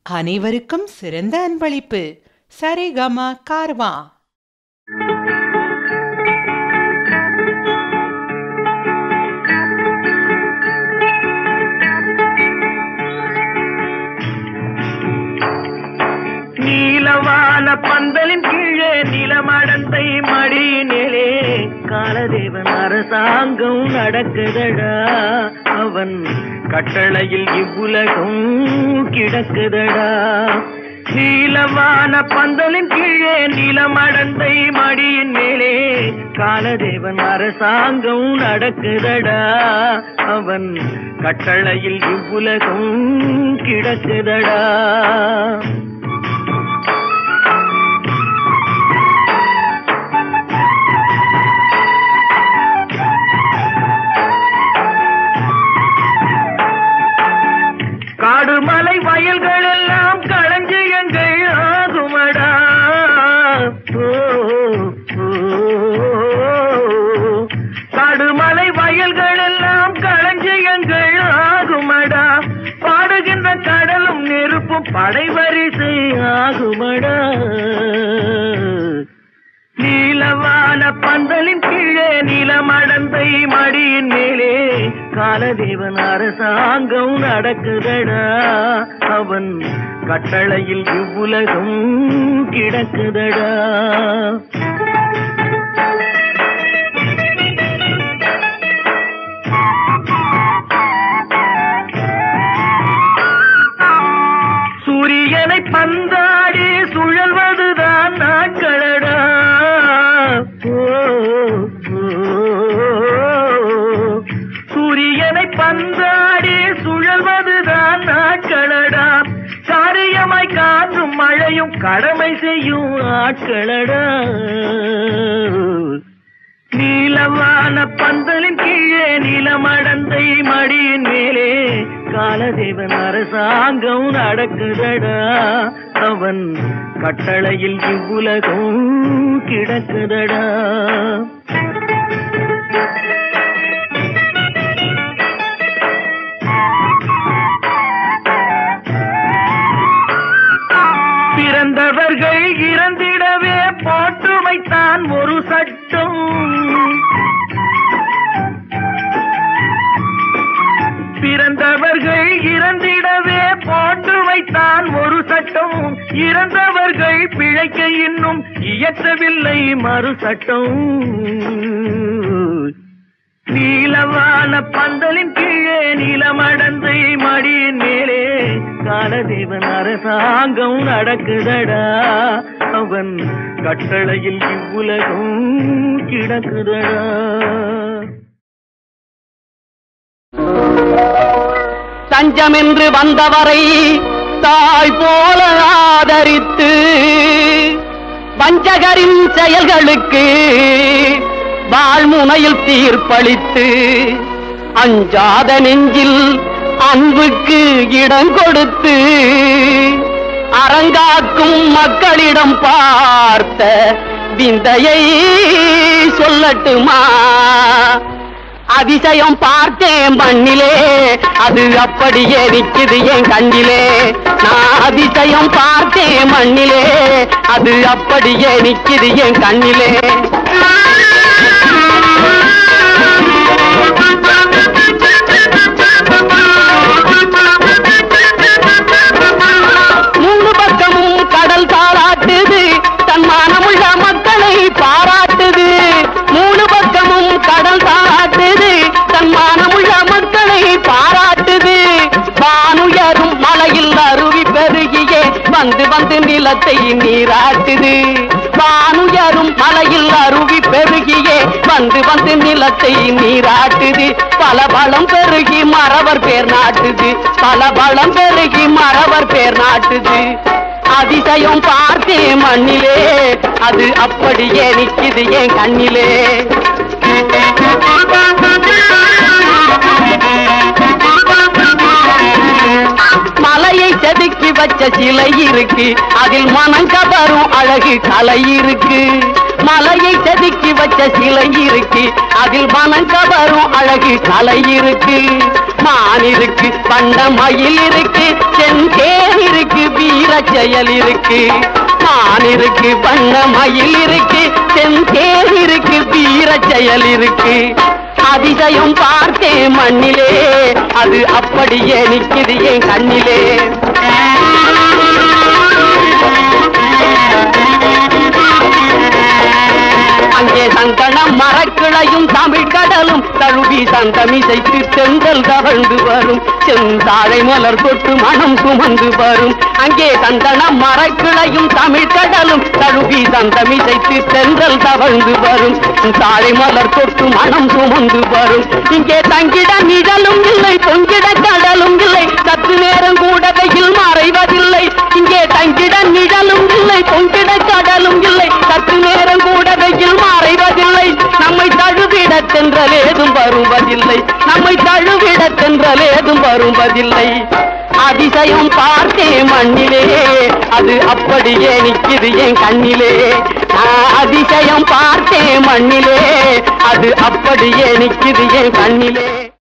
அனைவருக்கும் சிறந்த அன்பளிப்பு சரிகம கார்வா நீலவான பந்தலின் கீழே நிலமடந்தை மடியினிலே காலதேவன் அரசாங்கம் நடக்குதடா அவன் கட்டளையில் இவ்வுலகம் கிடக்குதடா நீலவான பந்தலின் கீழே நிலமடந்தை மடியின் மேலே காலதேவன் அரசாங்கம் நடக்குதடா அவன் கட்டளையில் இவ்வுலகம் கிடக்குதடா காடு மலை வயல்கள் எல்லாம் களஞ்சியங்கள் ஆகுமடா ஓ, ஓ, காடு மலை வயல்கள் எல்லாம் களஞ்சியங்கள் ஆகுமடா பாடுகின்ற கடலும் நெருப்பும் படைவரிசை ஆகுமடா நீலவான பந்தலின் கீழே நிலமடந்தை மடியின் மேலே காலதேவன் அரசாங்கம் நடக்குதடா அவன் கட்டளையில் இவ்வுலகம் கிடக்குதடா சூரியனை பந்தாடி சுழல்வதுதான் நாட்களடா ஓ, ஓ, சூரியனை பந்தாடி சுழல்வதுதான் நாட்களடா காரியமாய் காற்றும் மழையும் கடமை செய்யும் ஆட்களடா நீலவான பந்தலின் கீழே நிலமடந்தை மடியின் மேலே காலதேவன் அரசாங்கம் நடக்குதடா அவன் கட்டளையில் இவ்வுலகம் கிடக்குதடா பிறந்தவர்கள் இறந்திடவே போட்டு வைத்தான் ஒரு சட்டம் பிறந்தவர்கள் இறந்திடவே போட்டு வைத்தான் ஒரு சட்டம் இறந்தவர்கள் பிழைக்க இன்னும் இயற்றவில்லை மறு சட்டம் நீலவான பந்தலின் கீழே நிலமடந்தை மடியின் மேலே காலதேவன் அரசாங்கம் நடக்குதடா அவன் கட்டளையில் இவ்வுலகம் கிடக்குதடா தஞ்சமென்று வந்தவரை தாய் போல ஆதரித்து வஞ்சகரின் செயல்களுக்கு வாழ்முனையில் தீர்ப்பளித்து அஞ்சாத நெஞ்சில் அன்புக்கு இடம் கொடுத்து அரங்காக்கும் மக்களிடம் பார்த்த விந்தையை சொல்லட்டுமா அதிசயம் பார்த்தேன் மண்ணிலே அது அப்படியே நிக்குது என் கண்ணிலே நான் அதிசயம் பார்த்தேன் மண்ணிலே அது அப்படியே நிக்குது என் கண்ணிலே மூணு பக்கமும் கடல் தாளாட்டுது தன்மானமுள்ள மக்களை பாராட்டுது மூணு பக்கமும் கடல் தாளாட்டுது தன்மானமுள்ள மக்களை பாராட்டுது வானுயரும் மலையில் அருவி பெருகியே வந்து வந்து நிலத்தை நீராட்டுது வானுயரும் மலையில் அருவி பெருகியே வந்து வந்து நிலத்தை நீராட்டுது பல பலம் பெருகி மறவர் பேர் நாட்டுது பல பலம் பெருகி மறவர் பேர் நாட்டுது அதிசயம் பார்த்தேன் மண்ணிலே அது அப்படியே நிக்குது என் கண்ணிலே மலையை செதுக்கி வச்ச சிலை இருக்கு அதில் மனம் கவரும் அழகு கலை இருக்கு மலையை செதுக்கி வச்ச சிலை இருக்கு அதில் மனம் கவரும் அழகு கலை இருக்கு மான் இருக்கு பண்ட மயில் இருக்கு செந்தேன் இருக்கு வீ வீரச் செயல் இருக்கு மான் இருக்கு வண்ண மயில் இருக்கு செந்தேர் இருக்கு வீரச் செயல் இருக்கு அதிசயம் பார்த்தேன் மண்ணிலே அது அப்படியே நிக்குது என் கண்ணிலே அங்கே சந்தனம் மரக்கிளையும் தமிழ் கடலும் தழுவி சந்தமிசைத்து செந்தல் தவழ்ந்து வரும் செந்தாழை மலர் தொட்டு மனம் சுமந்து வரும் அங்கே சந்தனம் மரக்கிளையும் தமிழ் கடலும் தழுவி சந்தமிசைத்து செந்தல் தவழ்ந்து வரும் தாழை மலர் தொட்டு மனம் சுமந்து வரும் இங்கே தங்கிட நிழலும் இல்லை பொங்கிட கடலும் இல்லை சற்று நேரம் கூட வெயில் மறைவதில்லை இங்கே தங்கிட நிழலும் இல்லை பொங்கிட கடலும் இல்லை சற்று நேரம் கூட வெயில் மறைவதில்லை நம்மை தழுவிட தென்றல் ஏதும் வருவதில்லை நம்மை தழுவிட தென்றல் ஏதும் வருவதில்லை அதிசயம் பார்த்தேன் மண்ணிலே அது அப்படியே நிக்குது என் கண்ணிலே நான் அதிசயம் பார்த்தேன் மண்ணிலே அது அப்படியே நிக்குது என் கண்ணிலே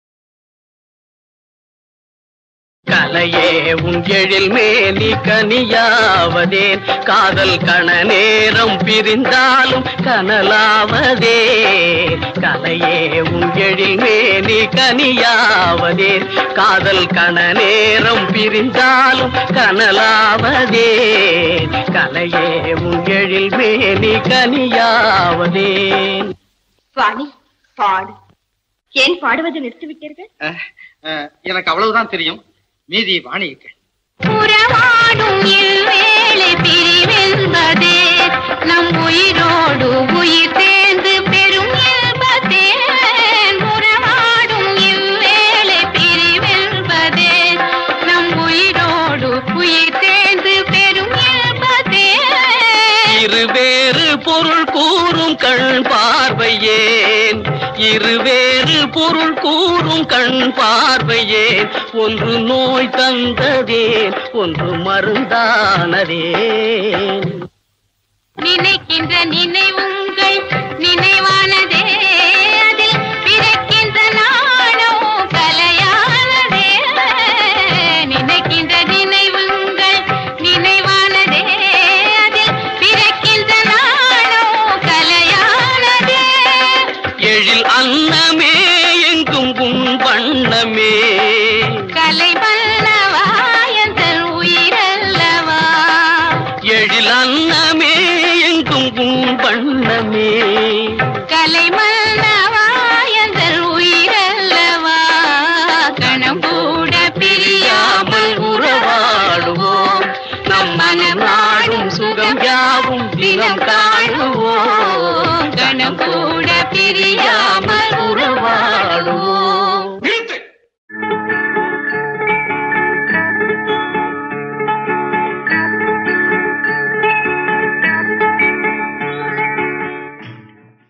கலையே உன் எழில் மேலி கனியாவதேன் காதல் கண நேரம் பிரிந்தாலும் கனலாவதே கலையே உன் எழில் மேலி கனியாவதேன் காதல் கண நேரம் பிரிந்தாலும் கனலாவதே கலையே உன் எழில் மேலி கனியாவதேன் வாணி பாடு ஏன் பாடுவதை நிறுத்திவிட்டீர்கள் எனக்கு அவ்வளவுதான் தெரியும் மீதி வாணிக்கு உறவாடும் இவ்வேளை பிரிவென்பதே நம் உயிரோடு உயிர் சேர்ந்து பெரும் இன்பதே உறவாடும் இவ்வேளை பிரிவென்பதே நம் உயிரோடு உயிர் சேர்ந்து பெரும் இன்பதே இருவேறு பொருள் கூறும் கண் பார்வையேன் இருவேறு பொருள் கூறும் கண் பார்வையேன் ஒன்று நோய் தந்ததேன் ஒன்று மருந்தானதேன் நினைக்கின்ற நினைவுங்கள் நினைவானதே அதில் பிறக்கின்ற நாளோ கலையானதே நினைக்கின்ற நினைவுங்கள் நினைவானதே அதில் பிறக்கின்ற நாளோ கலையானதே எழில் அன்னமே எங்கும் உன் வண்ணமே கலை வல்லவா எந்தன் உயிரல்லவா எழில் அன்னமே எங்கும் உன் வண்ணமே கலை மன்னவா எங்கள் உயிரல்லவா கணம் கூட பிரியாமல் உறவாடுவோம் நம் மனம் நாடும் சுகம் யாவும் தினம் காணுவோம் கணம் கூட பிரியா